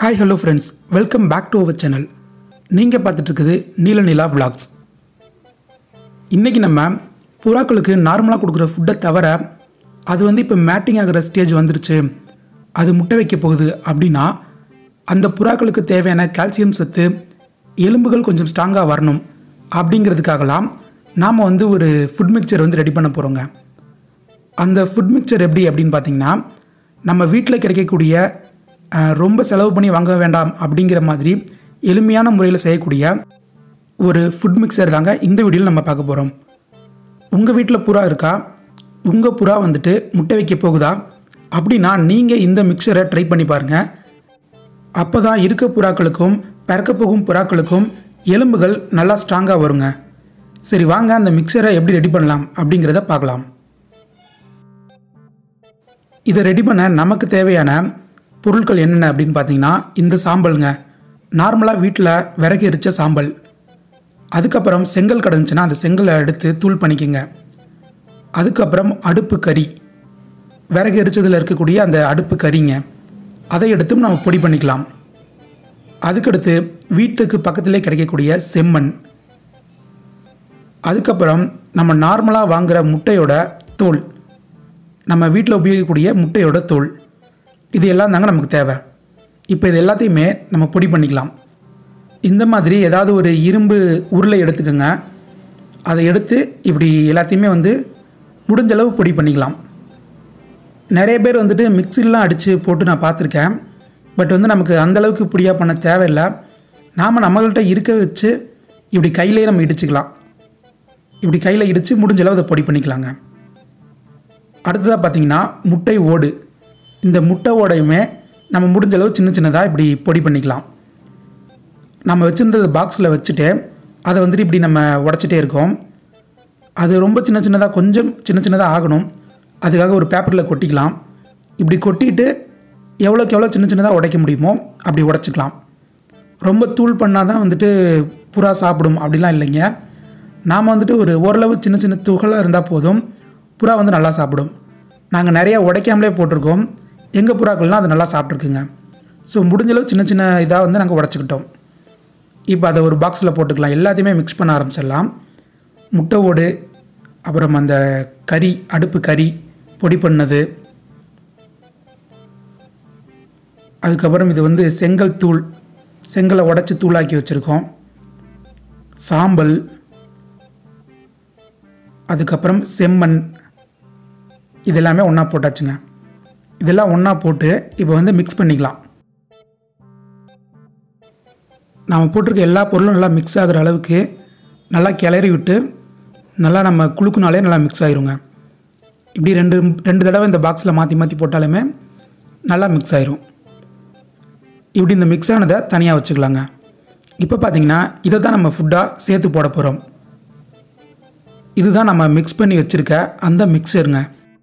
hi hello friends welcome back to our channel நீங்கள் பார்த்துட்டு இருக்குது நீல நிலா vlogs இன்றைக்கி நம்ம புறாக்களுக்கு நார்மலாக கொடுக்குற ஃபுட்டை தவிர அது வந்து இப்போ மேட்டிங் ஆகிற ஸ்டேஜ் வந்துருச்சு அது முட்டை வைக்க போகுது அப்படின்னா அந்த புறாக்களுக்கு தேவையான கால்சியம் சத்து எலும்புகள் கொஞ்சம் ஸ்ட்ராங்காக வரணும் அப்படிங்கிறதுக்காகலாம் நாம் வந்து ஒரு ஃபுட் மிக்சர் வந்து ரெடி பண்ண போகிறோங்க அந்த ஃபுட் மிக்சர் எப்படி அப்படின்னு பார்த்தீங்கன்னா நம்ம வீட்டில் கிடைக்கக்கூடிய அஹ், ரொம்ப செலவு பண்ணி வாங்க வேண்டாம் அப்படிங்கிற மாதிரி எளிமையான முறையில் செய்யக்கூடிய ஒரு ஃபுட் மிக்சர் தாங்க இந்த வீடியோவில் நம்ம பார்க்க போகிறோம் உங்கள் வீட்டில் புறா இருக்கா உங்கள் புறா வந்துட்டு முட்டை வைக்க போகுதா அப்படின்னா நீங்கள் இந்த மிக்சரை ட்ரை பண்ணி பாருங்கள் அப்போ தான் இருக்க புறாக்களுக்கும் பிறக்க போகும் புறாக்களுக்கும் எலும்புகள் நல்லா ஸ்ட்ராங்காக வருங்க சரி வாங்க அந்த மிக்சரை எப்படி ரெடி பண்ணலாம் அப்படிங்கிறத பார்க்கலாம் இதை ரெடி பண்ண நமக்கு தேவையான பொருட்கள் என்னென்ன அப்படின்னு பார்த்தீங்கன்னா இந்த சாம்பலுங்க நார்மலாக வீட்டில் விறகு எரிச்ச சாம்பல் அதுக்கப்புறம் செங்கல் கிடந்துச்சுன்னா அந்த செங்கலை எடுத்து தூள் பண்ணிக்கோங்க அதுக்கப்புறம் அடுப்பு கறி விறகு எரிச்சதில் இருக்கக்கூடிய அந்த அடுப்பு கறிங்க அதை எடுத்தும் நம்ம பொடி பண்ணிக்கலாம் அதுக்கடுத்து வீட்டுக்கு பக்கத்திலே கிடைக்கக்கூடிய செம்மண் அதுக்கப்புறம் நம்ம நார்மலாக வாங்குகிற முட்டையோட தோல் நம்ம வீட்டில் உபயோகிக்கக்கூடிய முட்டையோட தோல் இது எல்லாம் தாங்க நமக்கு தேவை இப்போ இது எல்லாத்தையுமே நம்ம பொடி பண்ணிக்கலாம் இந்த மாதிரி ஏதாவது ஒரு இரும்பு உருளை எடுத்துக்கோங்க அதை எடுத்து இப்படி எல்லாத்தையுமே வந்து முடிஞ்ச அளவு பொடி பண்ணிக்கலாம் நிறைய பேர் வந்துட்டு மிக்சிலாம் அடித்து போட்டு நான் பார்த்துருக்கேன் பட் வந்து நமக்கு அந்த அளவுக்கு பொடியாக பண்ண தேவையில்லை நாம் நம்மள்கிட்ட இருக்க வச்சு இப்படி கையிலேயே நம்ம இடிச்சுக்கலாம் இப்படி கையில் இடித்து முடிஞ்ச அளவு அதை பொடி பண்ணிக்கலாங்க அடுத்ததாக பார்த்தீங்கன்னா முட்டை ஓடு இந்த முட்டை ஓடையுமே நம்ம முடிஞ்ச அளவு சின்ன சின்னதாக இப்படி பொடி பண்ணிக்கலாம் நம்ம வச்சுருந்தது பாக்ஸில் வச்சுட்டு அதை வந்துட்டு இப்படி நம்ம உடச்சிட்டே இருக்கோம் அது ரொம்ப சின்ன சின்னதாக கொஞ்சம் சின்ன சின்னதாக ஆகணும் அதுக்காக ஒரு பேப்பரில் கொட்டிக்கலாம் இப்படி கொட்டிட்டு எவ்வளோக்கு எவ்வளோ சின்ன சின்னதாக உடைக்க முடியுமோ அப்படி உடச்சிக்கலாம் ரொம்ப தூள் பண்ணால் தான் வந்துட்டு புறா சாப்பிடும் அப்படிலாம் இல்லைங்க நாம் வந்துட்டு ஒரு ஓரளவு சின்ன சின்ன துகளாக இருந்தால் போதும் புறா வந்து நல்லா சாப்பிடும் நாங்கள் நிறைய உடைக்காமலே போட்டிருக்கோம் எங்கள் புறாக்கள்லாம் அது நல்லா சாப்பிட்ருக்குங்க ஸோ முடிஞ்சளவு சின்ன சின்ன இதாக வந்து நாங்கள் உடச்சிக்கிட்டோம் இப்போ அதை ஒரு பாக்ஸில் போட்டுக்கலாம் எல்லாத்தையுமே மிக்ஸ் பண்ண ஆரம்பிச்சிடலாம் முட்டை ஓடு அப்புறம் அந்த கறி அடுப்பு கறி பொடி பண்ணது அதுக்கப்புறம் இது வந்து செங்கல் தூள் செங்கலை உடச்சி தூளாக்கி வச்சுருக்கோம் சாம்பல் அதுக்கப்புறம் செம்மண் இதெல்லாமே ஒன்றா போட்டாச்சுங்க இதெல்லாம் ஒன்றா போட்டு இப்போ வந்து மிக்ஸ் பண்ணிக்கலாம் நாம் போட்டிருக்க எல்லா பொருளும் நல்லா மிக்ஸ் ஆகிற அளவுக்கு நல்லா கிளறி விட்டு நல்லா நம்ம குலுக்குனாலே நல்லா மிக்ஸ் ஆயிருங்க இப்படி ரெண்டு ரெண்டு தடவை இந்த பாக்ஸில் மாற்றி மாற்றி போட்டாலுமே நல்லா மிக்ஸ் ஆயிரும் இப்படி இந்த மிக்ஸ் ஆனதை தனியாக வச்சுக்கலாங்க இப்போ பார்த்தீங்கன்னா இதை தான் நம்ம ஃபுட்டாக சேர்த்து போட போகிறோம் இதுதான் நம்ம மிக்ஸ் பண்ணி வச்சுருக்க அந்த மிக்சருங்க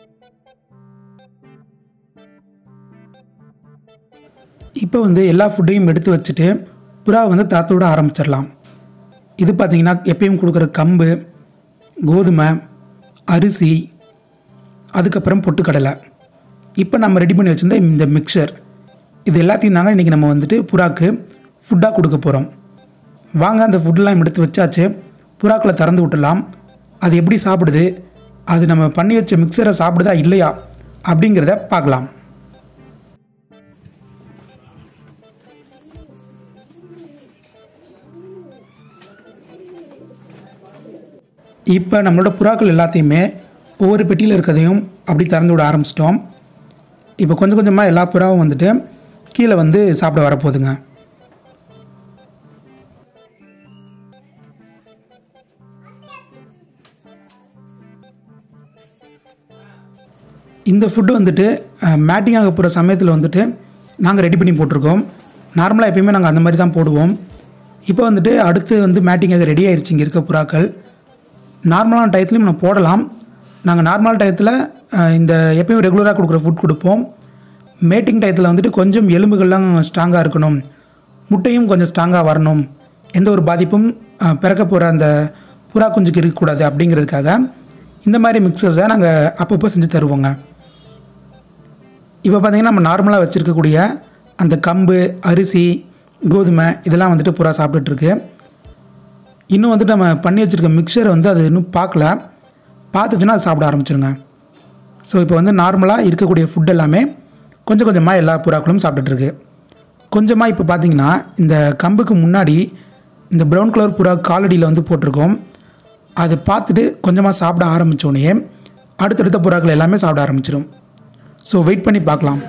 இப்போ வந்து எல்லா ஃபுட்டையும் எடுத்து வச்சுட்டு புறா வந்து தாத்து விட ஆரம்பிச்சிடலாம் இது பார்த்திங்கன்னா எப்பயும் கொடுக்குற கம்பு கோதுமை அரிசி அதுக்கப்புறம் பொட்டுக்கடலை இப்போ நம்ம ரெடி பண்ணி வச்சுருந்த இந்த மிக்சர் இது எல்லாத்தையும் தாங்க இன்றைக்கி நம்ம வந்துட்டு புறாக்கு ஃபுட்டாக கொடுக்க போகிறோம் வாங்க அந்த ஃபுட்டெல்லாம் எடுத்து வச்சாச்சு புறாக்களை திறந்து விட்டுடலாம் அது எப்படி சாப்பிடுது அது நம்ம பண்ணி வச்ச மிக்சரை சாப்பிடுதா இல்லையா அப்படிங்கிறத பார்க்கலாம் இப்போ நம்மளோட புறாக்கள் எல்லாத்தையுமே ஒவ்வொரு பெட்டியில் இருக்கிறதையும் அப்படி திறந்து விட ஆரம்பிச்சிட்டோம் இப்போ கொஞ்சம் கொஞ்சமாக எல்லா புறாவும் வந்துட்டு கீழே வந்து சாப்பிட வரப்போகுதுங்க இந்த ஃபுட்டு வந்துட்டு மேட்டிங் ஆக போகிற சமயத்தில் வந்துட்டு நாங்கள் ரெடி பண்ணி போட்டிருக்கோம் நார்மலாக எப்பயுமே நாங்கள் அந்த மாதிரி தான் போடுவோம் இப்போ வந்துட்டு அடுத்து வந்து மேட்டிங் ஆக ரெடி ஆயிடுச்சு இங்கே இருக்க புறாக்கள் நார்மலான டயத்துலையும் நம்ம போடலாம் நாங்கள் நார்மல் டயத்தில் இந்த எப்பயும் ரெகுலராக கொடுக்குற ஃபுட் கொடுப்போம் மேட்டிங் டயத்தில் வந்துட்டு கொஞ்சம் எலும்புகள்லாம் ஸ்ட்ராங்காக இருக்கணும் முட்டையும் கொஞ்சம் ஸ்ட்ராங்காக வரணும் எந்த ஒரு பாதிப்பும் அஹ், பிறக்க போகிற அந்த புறா குஞ்சுக்கு இருக்கக்கூடாது அப்படிங்கிறதுக்காக இந்த மாதிரி மிக்சர்ஸை நாங்கள் அப்பப்போ செஞ்சு தருவோங்க இப்போ பார்த்தீங்கன்னா நம்ம நார்மலாக வச்சுருக்கக்கூடிய அந்த கம்பு அரிசி கோதுமை இதெல்லாம் வந்துட்டு புறா சாப்பிட்டுட்ருக்கு இன்னும் வந்துட்டு நம்ம பண்ணி வச்சுருக்க மிக்சரை வந்து அது இன்னும் பார்க்கல பார்த்துச்சுன்னா அது சாப்பிட ஆரம்பிச்சிருங்க ஸோ இப்போ வந்து நார்மலாக இருக்கக்கூடிய ஃபுட் எல்லாமே கொஞ்சம் கொஞ்சமாக எல்லா புறாக்களும் சாப்பிட்டுட்ருக்கு கொஞ்சமாக இப்போ பார்த்தீங்கன்னா இந்த கம்புக்கு முன்னாடி இந்த ப்ரௌன் கலர் புறா காலடியில் வந்து போட்டிருக்கோம் அது பார்த்துட்டு கொஞ்சமாக சாப்பிட ஆரம்பித்தோடனே அடுத்தடுத்த புறாக்கள் எல்லாமே சாப்பிட ஆரம்பிச்சிடும் ஸோ வெயிட் பண்ணி பார்க்கலாம்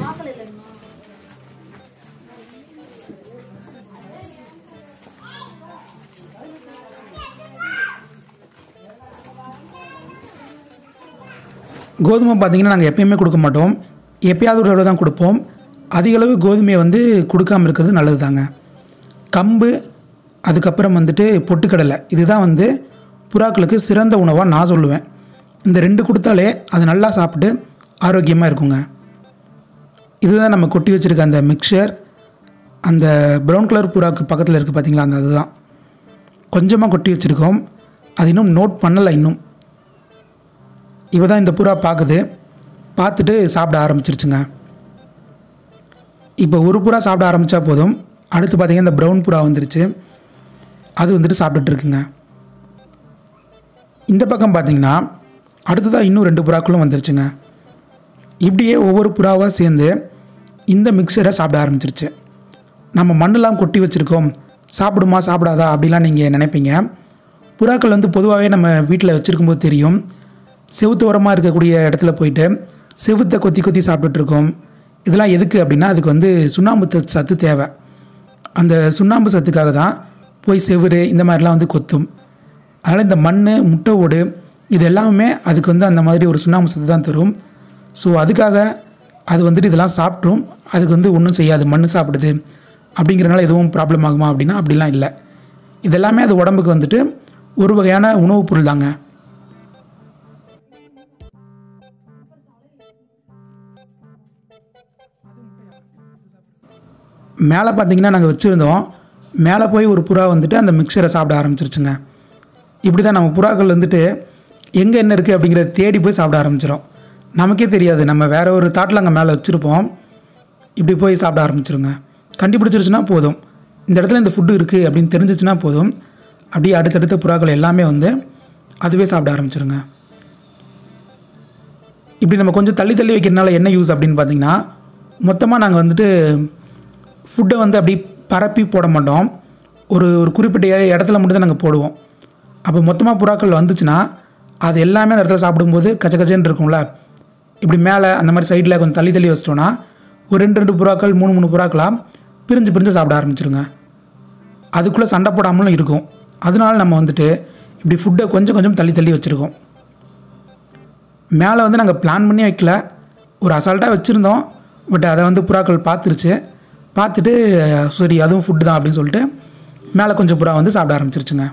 கோதுமை பார்த்தீங்கன்னா நாங்கள் எப்பயுமே கொடுக்க மாட்டோம் எப்பயாவது ஒரு தடவை தான் கொடுப்போம் அதிக அளவு கோதுமையை வந்து கொடுக்காம இருக்கிறது நல்லது தாங்க கம்பு அதுக்கப்புறம் வந்துட்டு பொட்டுக்கடலை இதுதான் வந்து புறாக்களுக்கு சிறந்த உணவாக நான் சொல்லுவேன் இந்த ரெண்டு கொடுத்தாலே அது நல்லா சாப்பிட்டு ஆரோக்கியமாக இருக்குங்க இதுதான் நம்ம கொட்டி வச்சுருக்க அந்த மிக்சர் அந்த ப்ரௌன் கலர் புறாக்கு பக்கத்தில் இருக்குது பார்த்தீங்களா அந்த அதுதான் கொஞ்சமாக கொட்டி வச்சுருக்கோம் அது இன்னும் நோட் பண்ணலை இன்னும் இவ தான் இந்த புறா பார்க்குது பார்த்துட்டு சாப்பிட ஆரம்பிச்சிருச்சுங்க இப்போ ஒரு புறா சாப்பிட ஆரம்பித்தா போதும் அடுத்து பார்த்தீங்கன்னா இந்த ப்ரௌன் புறா வந்துருச்சு அது வந்துட்டு சாப்பிட்டுட்டு இருக்குங்க இந்த பக்கம் பார்த்தீங்கன்னா அடுத்ததாக இன்னும் ரெண்டு புறாக்களும் வந்துருச்சுங்க இப்படியே ஒவ்வொரு புறாவாக சேர்ந்து இந்த மிக்சரை சாப்பிட ஆரம்பிச்சிருச்சு நம்ம மண்ணெல்லாம் கொட்டி வச்சுருக்கோம் சாப்பிடுமா சாப்பிடாதா அப்படிலாம் நீங்கள் நினைப்பீங்க புறாக்கள் வந்து பொதுவாகவே நம்ம வீட்டில் வச்சுருக்கும்போது தெரியும் செவுத்து ஓரமாக இருக்கக்கூடிய இடத்துல போயிட்டு செவுத்தை கொத்தி கொத்தி சாப்பிட்டுட்ருக்கோம் இதெல்லாம் எதுக்கு அப்படின்னா அதுக்கு வந்து சுண்ணாம்பு சத்து- சத்து தேவை அந்த சுண்ணாம்பு சத்துக்காக தான் போய் செவுரு இந்த மாதிரிலாம் வந்து கொத்தும் அதனால் இந்த மண் முட்டை ஓடு இது எல்லாமே அதுக்கு வந்து அந்த மாதிரி ஒரு சுண்ணாம்பு சத்து தான் தரும் ஸோ அதுக்காக அது வந்துட்டு இதெல்லாம் சாப்பிட்ரும் அதுக்கு வந்து ஒன்றும் செய்யாது மண் சாப்பிடுது அப்படிங்கிறனால எதுவும் ப்ராப்ளம் ஆகுமா அப்படின்னா அப்படிலாம் இல்லை இதெல்லாமே அது உடம்புக்கு வந்துட்டு ஒரு வகையான உணவுப் பொருள் தாங்க மேலே பார்த்தீங்கன்னா நாங்கள் வச்சுருந்தோம் மேலே போய் ஒரு புறா வந்துட்டு அந்த மிக்சரை சாப்பிட ஆரம்பிச்சிருச்சுங்க இப்படி தான் நம்ம புறாக்கள் வந்துட்டு எங்கே என்ன இருக்குது அப்படிங்கிறத தேடி போய் சாப்பிட ஆரம்பிச்சிடும் நமக்கே தெரியாது நம்ம வேற ஒரு தாட்டில் அங்கே மேலே வச்சுருப்போம் இப்படி போய் சாப்பிட ஆரம்பிச்சிருங்க கண்டுபிடிச்சிருச்சுன்னா போதும் இந்த இடத்துல இந்த ஃபுட்டு இருக்குது அப்படின்னு தெரிஞ்சிச்சுன்னா போதும் அப்படியே அடுத்தடுத்த புறாக்கள் எல்லாமே வந்து அதுவே சாப்பிட ஆரம்பிச்சிருங்க இப்படி நம்ம கொஞ்சம் தள்ளி தள்ளி வைக்கிறதுனால என்ன யூஸ் அப்படின்னு பார்த்தீங்கன்னா மொத்தமாக நாங்கள் வந்துட்டு ஃபுட்டை வந்து அப்படி பரப்பி போட மாட்டோம் ஒரு ஒரு குறிப்பிட்ட இட- இடத்துல மட்டும் தான் நாங்கள் போடுவோம் அப்போ மொத்தமாக புறாக்கள் வந்துச்சுன்னா அது எல்லாமே அந்த இடத்துல சாப்பிடும்போது கச்ச கச்சன்னு இருக்கும்ல இப்படி மேலே அந்த மாதிரி சைடில் கொஞ்சம் தள்ளி தள்ளி வச்சிட்டோன்னா ஒரு ரெண்டு ரெண்டு புறாக்கள் மூணு மூணு புறாக்களாக பிரிஞ்சு பிரிஞ்சு சாப்பிட ஆரம்பிச்சிருங்க அதுக்குள்ளே சண்டை போடாமலும் இருக்கும் அதனால நம்ம வந்துட்டு இப்படி ஃபுட்டை கொஞ்சம் கொஞ்சம் தள்ளி தள்ளி வச்சுருக்கோம் மேலே வந்து நாங்கள் பிளான் பண்ணி வைக்கல ஒரு அசால்ட்டாக வச்சுருந்தோம் பட் அதை வந்து புறாக்கள் பார்த்துருச்சு பார்த்துட்டு சரி அதுவும் ஃபுட்டு தான் அப்படின்னு சொல்லிட்டு மேலே கொஞ்சம் புறா வந்து சாப்பிட ஆரம்பிச்சிருச்சுங்க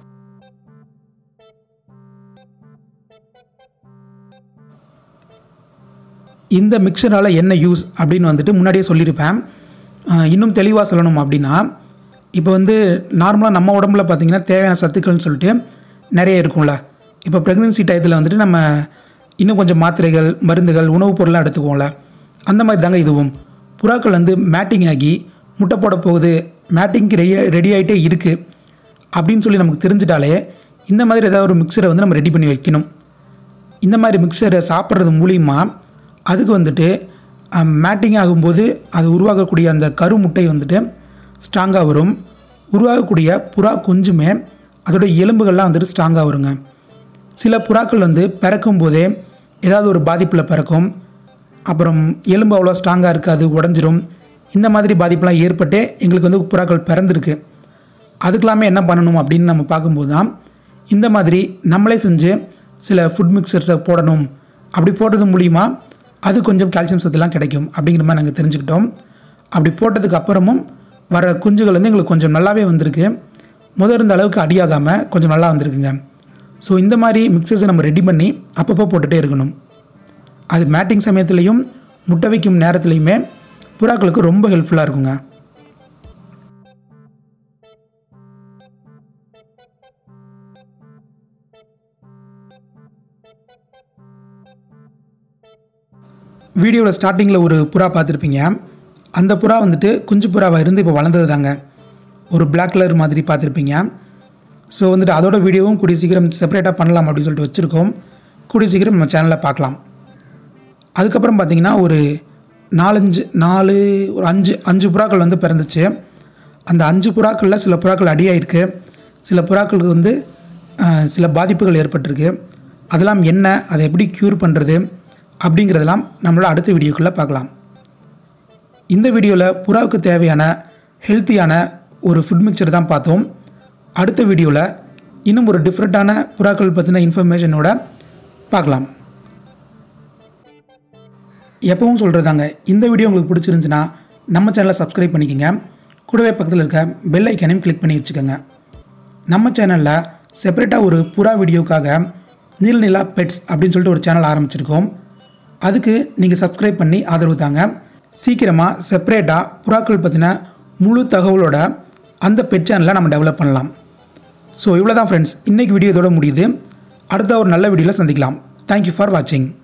இந்த மிக்சரால் என்ன யூஸ் அப்படின்னு வந்துட்டு முன்னாடியே சொல்லியிருப்பேன் அஹ் இன்னும் தெளிவாக சொல்லணும் அப்படின்னா இப்போ வந்து நார்மலாக நம்ம உடம்புல பார்த்திங்கன்னா தேவையான சத்துக்கள்னு சொல்லிட்டு நிறைய இருக்கும்ல இப்போ ப்ரெக்னென்சி டயத்தில் வந்துட்டு நம்ம இன்னும் கொஞ்சம் மாத்திரைகள் மருந்துகள் உணவுப் பொருள்லாம் எடுத்துக்குவோம்ல அந்த மாதிரி தாங்க இதுவும் புறாக்கள் வந்து மேட்டிங் ஆகி முட்டை போட போகுது மேட்டிங்க்கு ரெடி ரெடி ஆகிட்டே இருக்குது அப்படின்னு சொல்லி நமக்கு தெரிஞ்சிட்டாலே இந்த மாதிரி ஏதாவது ஒரு மிக்சரை வந்து நம்ம ரெடி பண்ணி வைக்கணும் இந்த மாதிரி மிக்சரை சாப்பிட்றது மூலிமா அதுக்கு வந்துட்டு மேட்டிங் ஆகும்போது அது உருவாகக்கூடிய அந்த கரு முட்டை வந்துட்டு ஸ்ட்ராங்காக வரும் உருவாகக்கூடிய புறா குஞ்சுமே அதோட எலும்புகள்லாம் வந்துட்டு ஸ்ட்ராங்காக வருங்க சில புறாக்கள் வந்து பிறக்கும் போதே ஏதாவது ஒரு பாதிப்பில் பிறக்கும் அப்புறம் எலும்பு அவ்வளோ ஸ்ட்ராங்காக இருக்காது உடஞ்சிரும் இந்த மாதிரி பாதிப்பெலாம் ஏற்பட்டே எங்களுக்கு வந்து புறாக்கள் பிறந்திருக்கு அதுக்கெல்லாமே என்ன பண்ணணும் அப்படின்னு நம்ம பார்க்கும்போது தான் இந்த மாதிரி நம்மளே செஞ்சு சில ஃபுட் மிக்சர்ஸை போடணும் அப்படி போடுறது மூலிமா அது கொஞ்சம் கால்சியம் சத்துலாம் கிடைக்கும் அப்படிங்கிற மாதிரி நாங்கள் தெரிஞ்சுக்கிட்டோம் அப்படி போட்டதுக்கு அப்புறமும் வர குஞ்சுகள் வந்து எங்களுக்கு கொஞ்சம் நல்லாவே வந்திருக்கு முதல் இருந்த அளவுக்கு அடியாகாமல் கொஞ்சம் நல்லா வந்திருக்குங்க ஸோ இந்த மாதிரி மிக்சர்ஸை நம்ம ரெடி பண்ணி அப்பப்போ போட்டுகிட்டே இருக்கணும் அது மேட்டிங் சமயத்துலேயும் முட்டை வைக்கும் நேரத்துலையுமே புறாக்களுக்கு ரொம்ப ஹெல்ப்ஃபுல்லாக இருக்குங்க வீடியோவில் ஸ்டார்டிங்கில் ஒரு புறா பார்த்துருப்பீங்க அந்த புறா வந்துட்டு குஞ்சு புறாவாக இருந்து இப்போ வளர்ந்தது தாங்க ஒரு Black கலர் மாதிரி பார்த்துருப்பீங்க ஸோ வந்துட்டு அதோட வீடியோவும் கூடிய சீக்கிரம் செப்பரேட்டாக பண்ணலாம் அப்படின்னு சொல்லிட்டு வச்சுருக்கோம் கூடிய சீக்கிரம் நம்ம சேனலில் பார்க்கலாம் அதுக்கப்புறம் பார்த்தீங்கன்னா ஒரு நாலஞ்சு நாலு ஒரு அஞ்சு அஞ்சு புறாக்கள் வந்து பிறந்துச்சு அந்த அஞ்சு புறாக்களில் சில புறாக்கள் அடியாயிருக்கு சில புறாக்களுக்கு வந்து அஹ், சில பாதிப்புகள் ஏற்பட்டிருக்கு அதெல்லாம் என்ன அதை எப்படி க்யூர் பண்ணுறது அப்படிங்கிறதெல்லாம் நம்மளோட அடுத்த வீடியோக்குள்ளே பார்க்கலாம் இந்த வீடியோவில் புறாவுக்கு தேவையான ஹெல்த்தியான ஒரு ஃபுட் மிக்சர் தான் பார்த்தோம் அடுத்த வீடியோவில் இன்னும் ஒரு டிஃப்ரெண்ட்டான புறாக்கள் பற்றின இன்ஃபர்மேஷனோட பார்க்கலாம் எப்பவும் சொல்கிறதாங்க இந்த வீடியோ உங்களுக்கு பிடிச்சிருந்துச்சுன்னா நம்ம சேனலை சப்ஸ்கிரைப் பண்ணிக்கோங்க கூடவே பக்கத்தில் இருக்க பெல் ஐக்கனையும் கிளிக் பண்ணி வச்சுக்கோங்க நம்ம சேனலில் செப்பரேட்டாக ஒரு புறா வீடியோக்காக நீலநிலா பெட்ஸ் அப்படின்னு சொல்லிட்டு ஒரு சேனல் ஆரம்பிச்சிருக்கோம் அதுக்கு நீங்கள் சப்ஸ்கிரைப் பண்ணி ஆதரவு தாங்க சீக்கிரமாக செப்பரேட்டாக புறாக்கள் பற்றின முழு தகவலோட அந்த பெட் சேனலை நம்ம டெவலப் பண்ணலாம் ஸோ இவ்வளோ தான் ஃப்ரெண்ட்ஸ் இன்றைக்கி வீடியோ இதோட முடியுது அடுத்த ஒரு நல்ல வீடியோவில் சந்திக்கலாம் தேங்க்யூ ஃபார் வாட்சிங்